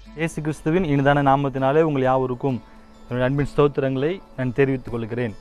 இயேசு கிறிஸ்துவின் இனிதான நாமத்தினாலே உங்கள் யாவருக்கும் என்னுடைய அன்பின் ஸ்தோத்திரங்களை நான் தெரிவித்துக் கொள்கிறேன்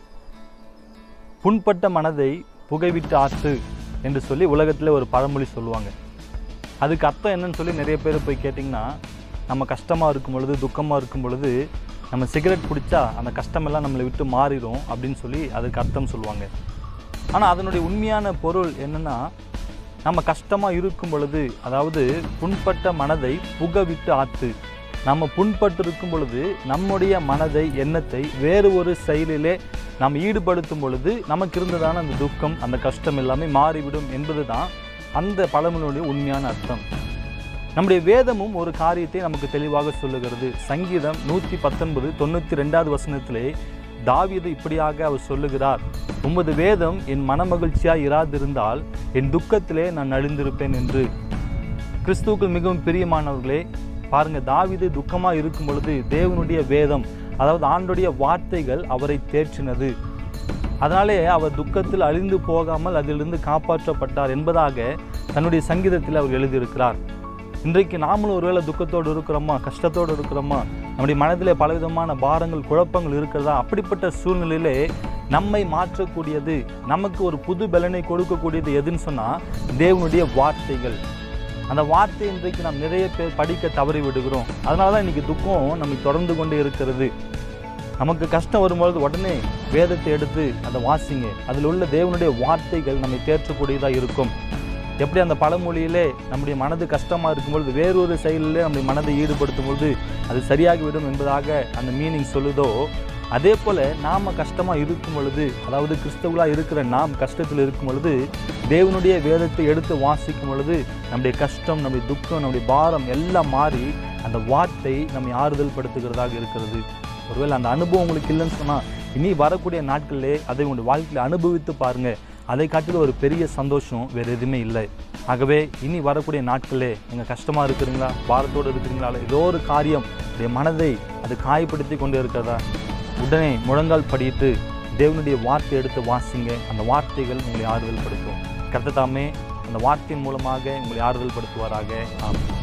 புண்பட்ட மனதை புகைவிட்டு ஆற்று என்று சொல்லி உலகத்தில் ஒரு பழமொழி சொல்லுவாங்க அதுக்கு அர்த்தம் என்னன்னு சொல்லி நிறைய பேர் போய் கேட்டிங்கன்னா நம்ம கஷ்டமாக இருக்கும் பொழுது துக்கமாக இருக்கும் பொழுது நம்ம சிகரெட் பிடிச்சா அந்த கஷ்டமெல்லாம் நம்மளை விட்டு மாறிடும் அப்படின்னு சொல்லி அதுக்கு அர்த்தம் சொல்லுவாங்க ஆனால் அதனுடைய உண்மையான பொருள் என்னென்னா நம்ம கஷ்டமாக இருக்கும் பொழுது அதாவது புண்பட்ட மனதை புக விட்டு ஆத்து நம்ம புண்பட்டு இருக்கும் பொழுது நம்முடைய மனதை எண்ணத்தை வேறு ஒரு செயலிலே நாம் ஈடுபடுத்தும் பொழுது நமக்கு இருந்ததான அந்த துக்கம் அந்த கஷ்டம் எல்லாமே மாறிவிடும் என்பது தான் அந்த பழமொழியுடைய உண்மையான அர்த்தம் நம்முடைய வேதமும் ஒரு காரியத்தை நமக்கு தெளிவாக சொல்லுகிறது சங்கீதம் நூற்றி பத்தொன்பது தொண்ணூற்றி ரெண்டாவது வசனத்திலே தாவீது இப்படியாக அவர் சொல்லுகிறார் உமது வேதம் என் மனமகிழ்ச்சியாய் இராதிருந்தால் என் துக்கத்திலே நான் நலிந்திருப்பேன் என்று கிறிஸ்துவுக்குள் மிகவும் பிரியமானவர்களே பாருங்க தாவீது துக்கமா இருக்கும் பொழுது தேவனுடைய வேதம் அதாவது ஆண்டுடைய வார்த்தைகள் அவரை தேற்றினது அதனாலே அவர் துக்கத்தில் அழிந்து போகாமல் அதிலிருந்து காப்பாற்றப்பட்டார் என்பதாக தன்னுடைய சங்கீதத்தில் அவர் எழுதியிருக்கிறார் இன்றைக்கு நாமளும் ஒருவேளை துக்கத்தோடு இருக்கிறோமா கஷ்டத்தோடு இருக்கிறோமா நம்முடைய மனதிலே பலவிதமான பாரங்கள் குழப்பங்கள் இருக்கிறதா அப்படிப்பட்ட சூழ்நிலையிலே நம்மை மாற்றக்கூடியது நமக்கு ஒரு புது பலனை கொடுக்கக்கூடியது எதுன்னு சொன்னால் தேவனுடைய வார்த்தைகள் அந்த வார்த்தை இன்றைக்கு நாம் நிறைய பேர் படிக்க தவறி விடுகிறோம் அதனால தான் இன்றைக்கி துக்கம் நம்மை தொடர்ந்து கொண்டே இருக்கிறது நமக்கு கஷ்டம் வரும்பொழுது உடனே வேதத்தை எடுத்து அதை வாசிங்க அதில் உள்ள தேவனுடைய வார்த்தைகள் நம்மை தேற்றக்கூடியதாக இருக்கும் எப்படி அந்த பழமொழியிலே நம்முடைய மனது கஷ்டமாக இருக்கும்பொழுது வேறொரு செயலிலே நம்முடைய மனதை ஈடுபடுத்தும் பொழுது அது சரியாகிவிடும் என்பதாக அந்த மீனிங் சொல்லுதோ அதே போல் நாம் கஷ்டமாக இருக்கும் பொழுது அதாவது கிறிஸ்தவர்களாக இருக்கிற நாம் கஷ்டத்தில் இருக்கும் பொழுது தேவனுடைய வேதத்தை எடுத்து வாசிக்கும் பொழுது நம்முடைய கஷ்டம் நம்முடைய துக்கம் நம்முடைய பாரம் எல்லாம் மாறி அந்த வார்த்தை நம்மை ஆறுதல் படுத்துகிறதாக இருக்கிறது ஒருவேளை அந்த அனுபவம் உங்களுக்கு இல்லைன்னு சொன்னால் இனி வரக்கூடிய நாட்களிலே அதை உங்களுடைய வாழ்க்கையில் அனுபவித்து பாருங்கள் அதை காட்டிலும் ஒரு பெரிய சந்தோஷம் வேறு எதுவுமே இல்லை ஆகவே இனி வரக்கூடிய நாட்களே நீங்கள் கஷ்டமாக இருக்கிறீங்களா பாரத்தோடு இருக்கிறீங்களா இல்லை ஏதோ ஒரு காரியம் உடைய மனதை அது காயப்படுத்தி கொண்டு இருக்கிறதா உடனே முழங்கால் படியிட்டு தேவனுடைய வார்த்தை எடுத்து வாசிங்க அந்த வார்த்தைகள் உங்களை ஆறுதல் படுத்தும் கர்த்தர் தாமே அந்த வார்த்தையின் மூலமாக உங்களை ஆறுதல் படுத்துவாராக ஆமாம்